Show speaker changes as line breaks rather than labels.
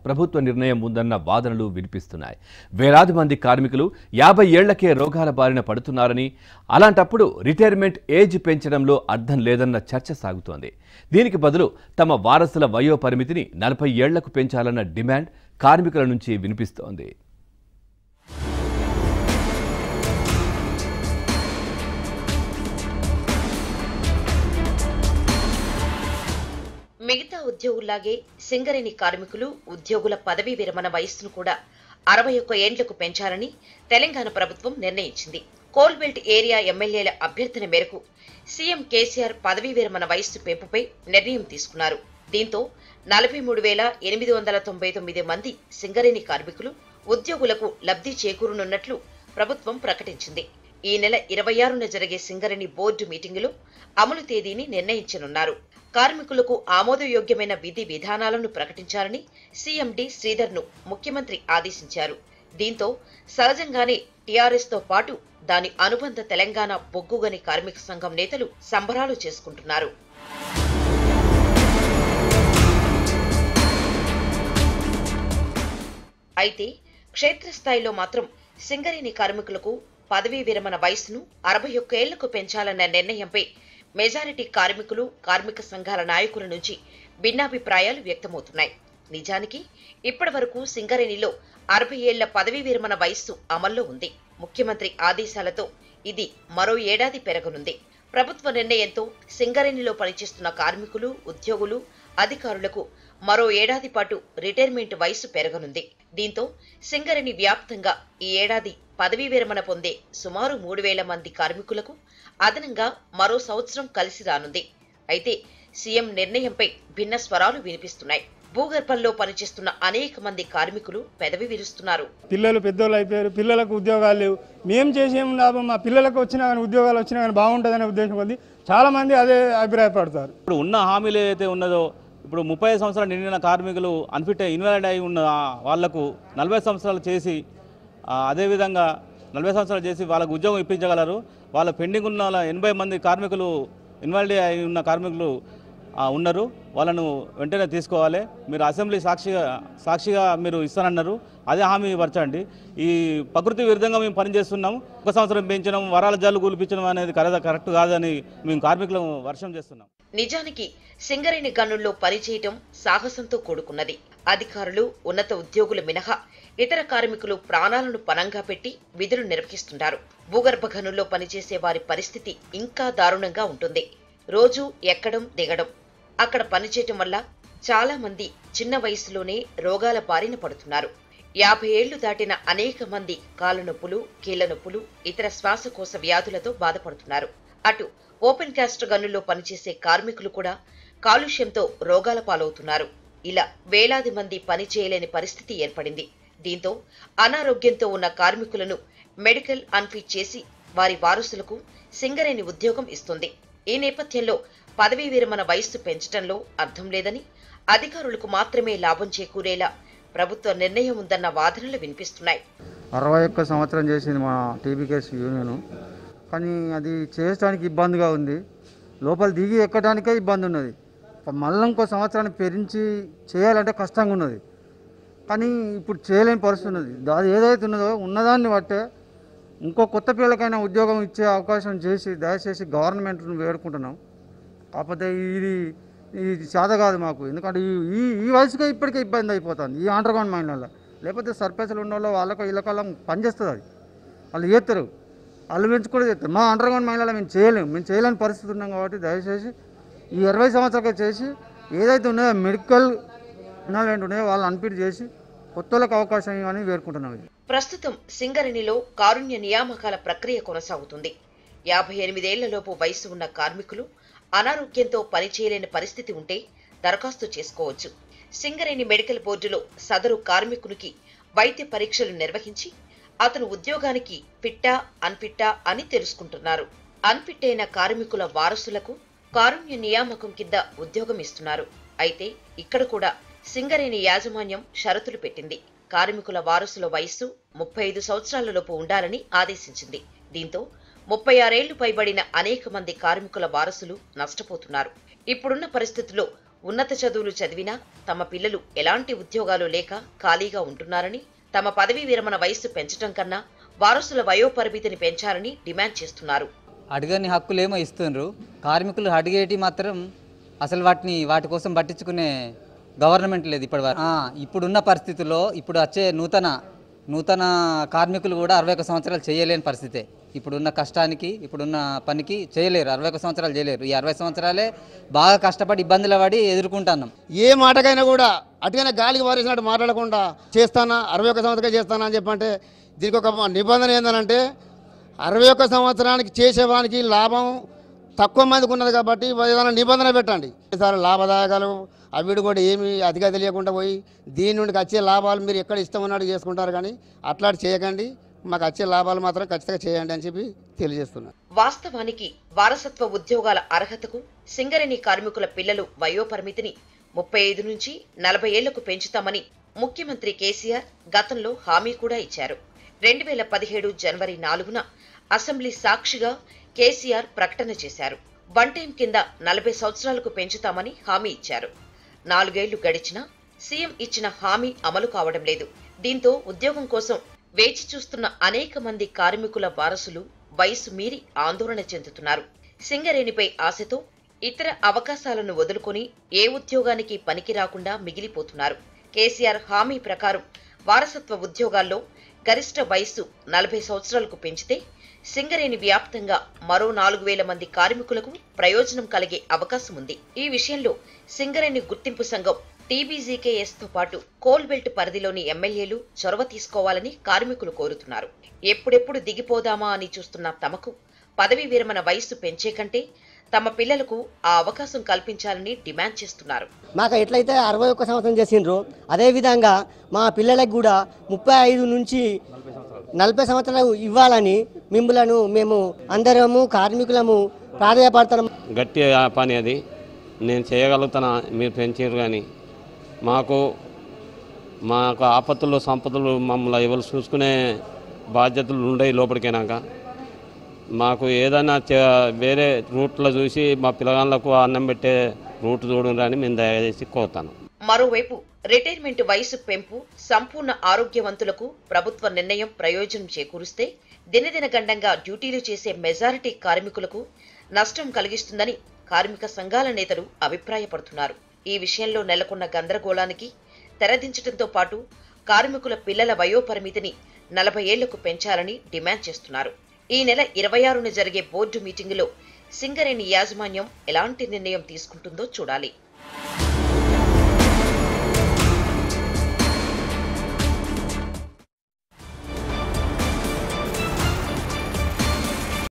ప్రభుత్వ నిర్ణయం ఉందన్న వాదనలు వినిపిస్తున్నాయి వేలాది మంది కార్మికులు యాభై ఏళ్లకే రోగాల బారిన పడుతున్నారని అలాంటప్పుడు రిటైర్మెంట్ ఏజ్ పెంచడంలో అర్థం లేదన్న చర్చ సాగుతోంది దీనికి బదులు తమ వారసుల వయో పరిమితిని నలభై ఏళ్లకు పెంచాలన్న డిమాండ్ కార్మికుల నుంచి వినిపిస్తోంది
మిగతా ఉద్యోగుల్లాగే సింగరేణి కార్మికులు ఉద్యోగుల పదవీ విరమణ వయస్సును కూడా అరవై ఒక్క ఏండ్లకు పెంచాలని తెలంగాణ ప్రభుత్వం నిర్ణయించింది కోల్బెల్ట్ ఏరియా ఎమ్మెల్యేల అభ్యర్థన మేరకు సీఎం కేసీఆర్ పదవీ విరమణ వయస్సు పెంపుపై నిర్ణయం తీసుకున్నారు దీంతో నలభై మూడు వేల ఎనిమిది వందల తొంభై తొమ్మిది మంది సింగరేణి కార్మికులు ఉద్యోగులకు లబ్ధి చేకూరనున్నట్లు ప్రభుత్వం ప్రకటించింది ఈ నెల ఇరవై ఆరున జరిగే సింగరేణి బోర్డు మీటింగులో అమలు తేదీని నిర్ణయించనున్నారు కార్మికులకు ఆమోదయోగ్యమైన విధి విధానాలను ప్రకటించాలని సీఎండి శ్రీధర్ను ముఖ్యమంత్రి ఆదేశించారు దీంతో సహజంగానే టీఆర్ఎస్ తో పాటు దాని అనుబంధ తెలంగాణ బొగ్గుగని కార్మిక సంఘం నేతలు సంబరాలు చేసుకుంటున్నారు అయితే క్షేత్రస్థాయిలో మాత్రం సింగరేణి కార్మికులకు పదవీ విరమణ వయసును అరవై ఒక్క ఏళ్లకు పెంచాలన్న నిర్ణయంపై మెజారిటీ కార్మికులు కార్మిక సంఘాల నాయకుల నుంచి భిన్నాభిప్రాయాలు వ్యక్తమవుతున్నాయి నిజానికి ఇప్పటి వరకు సింగరేణిలో అరవై ఏళ్ల పదవీ విరమణ వయస్సు అమల్లో ఉంది ముఖ్యమంత్రి ఆదేశాలతో ఇది మరో ఏడాది పెరగనుంది ప్రభుత్వ నిర్ణయంతో సింగరేణిలో పనిచేస్తున్న కార్మికులు ఉద్యోగులు అధికారులకు మరో ఏడాది పాటు రిటైర్మెంట్ వయసు పెరగనుంది దీంతో సింగరేణి వ్యాప్తంగా ఈ ఏడాది పదవీ విరమణ పొందే సుమారు మూడు వేల మంది కార్మికులకు అదనంగా మరో సంవత్సరం కలిసి రానుంది అయితే సీఎం నిర్ణయంపై భిన్న స్వరాలు వినిపిస్తున్నాయి భూగర్భంలో పనిచేస్తున్న అనేక మంది కార్మికులు పెదవి విరుస్తున్నారు
పిల్లలు పెద్దోళ్ళు అయిపోయారు పిల్లలకు ఉద్యోగాలు లేవు మేము చేసేం లాభం మా పిల్లలకు వచ్చినా కానీ ఉద్యోగాలు వచ్చినా కానీ బాగుంటుందనే ఉద్దేశం ఉంది చాలామంది అదే అభిప్రాయపడతారు
ఇప్పుడు ఉన్న హామీలు ఏదైతే ఉన్నదో ఇప్పుడు ముప్పై ఐదు సంవత్సరాలు నిండిన కార్మికులు అన్ఫిట్ ఇన్వాలిడ్ అయి ఉన్న వాళ్ళకు నలభై సంవత్సరాలు చేసి ఆ, అదేవిధంగా నలభై సంవత్సరాలు చేసి వాళ్ళకు ఉద్యోగం ఇప్పించగలరు వాళ్ళ పెండింగ్ ఉన్న వాళ్ళ ఎనభై మంది కార్మికులు ఇన్వాలిడ్ అయి ఉన్న కార్మికులు ఆ, ఉన్నారు వాళ్ళను వెంటనే తీసుకోవాలి మీరు అసెంబ్లీ సాక్షిగా సాక్షిగా మీరు ఇస్తానన్నారు అదే హామీ పరచండి ఈ ప్రకృతి విరుద్ధంగా మేము పనిచేస్తున్నాం ఒక సంవత్సరం పెంచడం వరాల జల్లు కూల్పించడం అనేది కరెక్ట్ కరెక్ట్ కాదని మేము కార్మికులను వర్షం చేస్తున్నాం
నిజానికి సింగరేణి గనుల్లో పనిచేయటం సాహసంతో కూడుకున్నది అధికారులు ఉన్నత ఉద్యోగులు మినహా ఇతర కార్మికులు ప్రాణాలను పణంగా పెట్టి విధులు నిర్వహిస్తుంటారు భూగర్భ గనుల్లో పనిచేసే వారి పరిస్థితి ఇంకా దారుణంగా ఉంటుంది రోజు ఎక్కడం దిగడం అక్కడ పనిచేయటం వల్ల చాలా మంది చిన్న వయసులోనే రోగాల బారిన పడుతున్నారు యాభై ఏళ్లు దాటిన అనేక మంది కాళ్ళ నొప్పులు కీళ్ల నొప్పులు ఇతర శ్వాసకోశ వ్యాధులతో బాధపడుతున్నారు అటు ఓపెన్ కాస్ట్ గనుల్లో పనిచేసే కార్మికులు కూడా కాలుష్యంతో రోగాల పాలవుతున్నారు ఇలా వేలాది మంది పని చేయలేని పరిస్థితి ఏర్పడింది దీంతో అనారోగ్యంతో ఉన్న కార్మికులను మెడికల్ అన్ఫిట్ చేసి వారి వారసులకు సింగరేణి ఉద్యోగం ఇస్తుంది ఈ నేపథ్యంలో పదవీ విరమణ వయస్సు పెంచడంలో అర్థం లేదని అధికారులకు మాత్రమే లాభం చేకూరేలా ప్రభుత్వ నిర్ణయం ఉందన్న వాదనలు వినిపిస్తున్నాయి
అరవై ఒక్క సంవత్సరం చేసింది మా టీబీకేఎస్ యూనియన్ కానీ అది చేయడానికి ఇబ్బందిగా ఉంది లోపల దిగి ఎక్కడానికే ఇబ్బంది ఉన్నది మళ్ళీ ఇంకో సంవత్సరాన్ని పెరించి చేయాలంటే కష్టంగా ఉన్నది కానీ ఇప్పుడు చేయలేని పరిస్థితి ఉన్నది అది ఏదైతే ఉన్నదో ఉన్నదాన్ని బట్టే ఇంకో కొత్త పిల్లలకైనా ఉద్యోగం ఇచ్చే అవకాశం చేసి దయచేసి గవర్నమెంట్ను వేడుకుంటున్నాం కాకపోతే ఇది ఇది చేత కాదు మాకు ఎందుకంటే ఈ ఈ- ఈ వయసుకే ఇప్పటికే ఇబ్బంది అయిపోతుంది ఈ అండర్ గ్రౌండ్ మైండ్ వల్ల లేకపోతే సర్పంచ్లు ఉన్న వాళ్ళు వాళ్ళకు వీళ్ళకల్లా పనిచేస్తుంది అది వాళ్ళు చేస్తారు వాళ్ళు పెంచి కూడా చేస్తారు మా అండర్ గ్రౌండ్ మైండ్లో మేము చేయలేము మేము చేయలేని పరిస్థితి ఉన్నాం కాబట్టి దయచేసి ఈ ఇరవై సంవత్సరాలు చేసి ఏదైతే ఉన్నాయో మెడికల్ ఇన్వాల్వ్మెంట్ ఉన్నాయో వాళ్ళు అన్ఫిట్ చేసి కొత్త వాళ్ళకి అవకాశం ఇవ్వని వేడుకుంటున్నాం ఇది
ప్రస్తుతం సింగరేణిలో కారుణ్య నియామకాల ప్రక్రియ కొనసాగుతుంది యాభై ఎనిమిదేళ్లలోపు వయసు ఉన్న కార్మికులు అనారోగ్యంతో పనిచేయలేని పరిస్థితి ఉంటే దరఖాస్తు చేసుకోవచ్చు సింగరేణి మెడికల్ బోర్డులో సదరు కార్మికునికి వైద్య పరీక్షలు నిర్వహించి అతను ఉద్యోగానికి ఫిట్టా అన్ఫిట్టా అని తెలుసుకుంటున్నారు అన్ఫిట్ అయిన కార్మికుల వారసులకు కారుణ్య నియామకం కింద ఉద్యోగం ఇస్తున్నారు అయితే ఇక్కడ కూడా సింగరేణి యాజమాన్యం షరతులు పెట్టింది కార్మికుల వారసుల వయస్సు ముప్పై ఐదు సంవత్సరాలలోపు ఉండాలని ఆదేశించింది దీంతో ముప్పై ఆరేళ్లు పైబడిన అనేక మంది కార్మికుల వారసులు నష్టపోతున్నారు ఇప్పుడున్న పరిస్థితుల్లో ఉన్నత చదువులు చదివినా తమ పిల్లలు ఎలాంటి ఉద్యోగాలు లేక ఖాళీగా ఉంటున్నారని తమ పదవీ విరమణ వయస్సు పెంచడం కన్నా వారసుల వయోపరిమితిని పెంచాలని డిమాండ్ చేస్తున్నారు
అడగని హక్కులేమో ఇస్తుండ్రు కార్మికులు అడిగేటి మాత్రం అసలు వాటిని వాటి కోసం పట్టించుకునే గవర్నమెంట్ లేదు ఇప్పటి వరకు ఇప్పుడున్న పరిస్థితుల్లో ఇప్పుడు వచ్చే నూతన నూతన కార్మికులు కూడా అరవై ఒక సంవత్సరాలు చేయలేని పరిస్థితే ఇప్పుడున్న కష్టానికి ఇప్పుడున్న పనికి చేయలేరు అరవై ఒక సంవత్సరాలు చేయలేరు ఈ అరవై సంవత్సరాలే బాగా కష్టపడి ఇబ్బందులు పడి ఎదుర్కొంటున్నాం
ఏ మాటకైనా కూడా అటుగానే గాలికి వారేసినట్టు మాట్లాడకుండా చేస్తానా అరవై ఒక సంవత్సరం చేస్తానా అని చెప్పంటే దీనికి ఒక నిబంధన ఏంటంటే అరవై ఒక్క సంవత్సరానికి చేసేవానికి లాభం తక్కువ మందికి ఉన్నది కాబట్టి ఏదైనా నిబంధన పెట్టండి సార్ లాభదాయకాలు అవిడు కూడా ఏమి అతిగా తెలియకుండా పోయి దీని నుండి వచ్చే లాభాలు మీరు ఎక్కడ ఇష్టం ఉన్నట్టు చేసుకుంటారు కానీ అట్లా చేయకండి మాకు వచ్చే లాభాలు మాత్రం ఖచ్చితంగా చేయండి అని చెప్పి తెలియజేస్తున్నాను
వాస్తవానికి వారసత్వ ఉద్యోగాల అర్హతకు సింగరేణి కార్మికుల పిల్లలు వయోపరిమితిని ముప్పై ఐదు నుంచి నలభై ఏళ్లకు పెంచుతామని ముఖ్యమంత్రి కేసీఆర్ గతంలో హామీ కూడా ఇచ్చారు రెండు వేల పదిహేడు జనవరి నాలుగున అసెంబ్లీ సాక్షిగా కేసీఆర్ ప్రకటన చేశారు వన్ టైం కింద నలభై సంవత్సరాలకు పెంచుతామని హామీ ఇచ్చారు నాలుగేళ్లు గడిచినా సీఎం ఇచ్చిన హామీ అమలు కావడం లేదు దీంతో ఉద్యోగం కోసం వేచి చూస్తున్న అనేక మంది కార్మికుల వారసులు వయసు మీరి ఆందోళన చెందుతున్నారు సింగరేణిపై ఆశతో ఇతర అవకాశాలను వదులుకొని ఏ ఉద్యోగానికి పనికి రాకుండా మిగిలిపోతున్నారు కేసీఆర్ హామీ ప్రకారం వారసత్వ ఉద్యోగాల్లో గరిష్ట వయస్సు నలభై సంవత్సరాలకు పెంచితే సింగరేణి వ్యాప్తంగా మరో నాలుగు వేల మంది కార్మికులకు ప్రయోజనం కలిగే అవకాశం ఉంది ఈ విషయంలో సింగరేణి గుర్తింపు సంఘం టీబీజీకేఎస్ తో పాటు కోల్ బెల్ట్ పరిధిలోని ఎమ్మెల్యేలు చొరవ తీసుకోవాలని కార్మికులు కోరుతున్నారు ఎప్పుడెప్పుడు దిగిపోదామా అని చూస్తున్న తమకు పదవీ విరమణ వయస్సు పెంచే కంటే తమ పిల్లలకు ఆ అవకాశం కల్పించాలని డిమాండ్ చేస్తున్నారు
మాకు ఎట్లయితే అరవై ఒక్క సంవత్సరం చేసిండ్రో అదేవిధంగా మా పిల్లలకు కూడా ముప్పై ఐదు నుంచి నలభై సంవత్సరాలు ఇవ్వాలని మిమ్మలను మేము అందరము కార్మికులము ప్రాధాయపడతాం
గట్టి పని అది నేను చేయగలుగుతానా మీరు పెంచారు కానీ మాకు మాకు ఆపత్తులు సంపదలు మమ్మల్ని ఎవరు చూసుకునే బాధ్యతలు ఉండవు లోపలికైనాక మాకు ఏదైనా చే- వేరే రూట్లో చూసి మా పిల్లగాళ్ళకు అన్నం పెట్టే రూట్ చూడండి అని మేము దయచేసి కోరుతాను
మరోవైపు రిటైర్మెంట్ వయసు పెంపు సంపూర్ణ ఆరోగ్యవంతులకు ప్రభుత్వ నిర్ణయం ప్రయోజనం చేకూరుస్తే దినదిన గండంగా డ్యూటీలు చేసే మెజారిటీ కార్మికులకు నష్టం కలిగిస్తుందని కార్మిక సంఘాల నేతలు అభిప్రాయపడుతున్నారు ఈ విషయంలో నెలకొన్న గందరగోళానికి తెరదించడంతో పాటు కార్మికుల పిల్లల వయోపరిమితిని నలభై ఏళ్లకు పెంచాలని డిమాండ్ చేస్తున్నారు ఈ నెల ఇరవై ఆరున జరిగే బోర్డు మీటింగులో సింగరేణి యాజమాన్యం ఎలాంటి నిర్ణయం తీసుకుంటుందో చూడాలి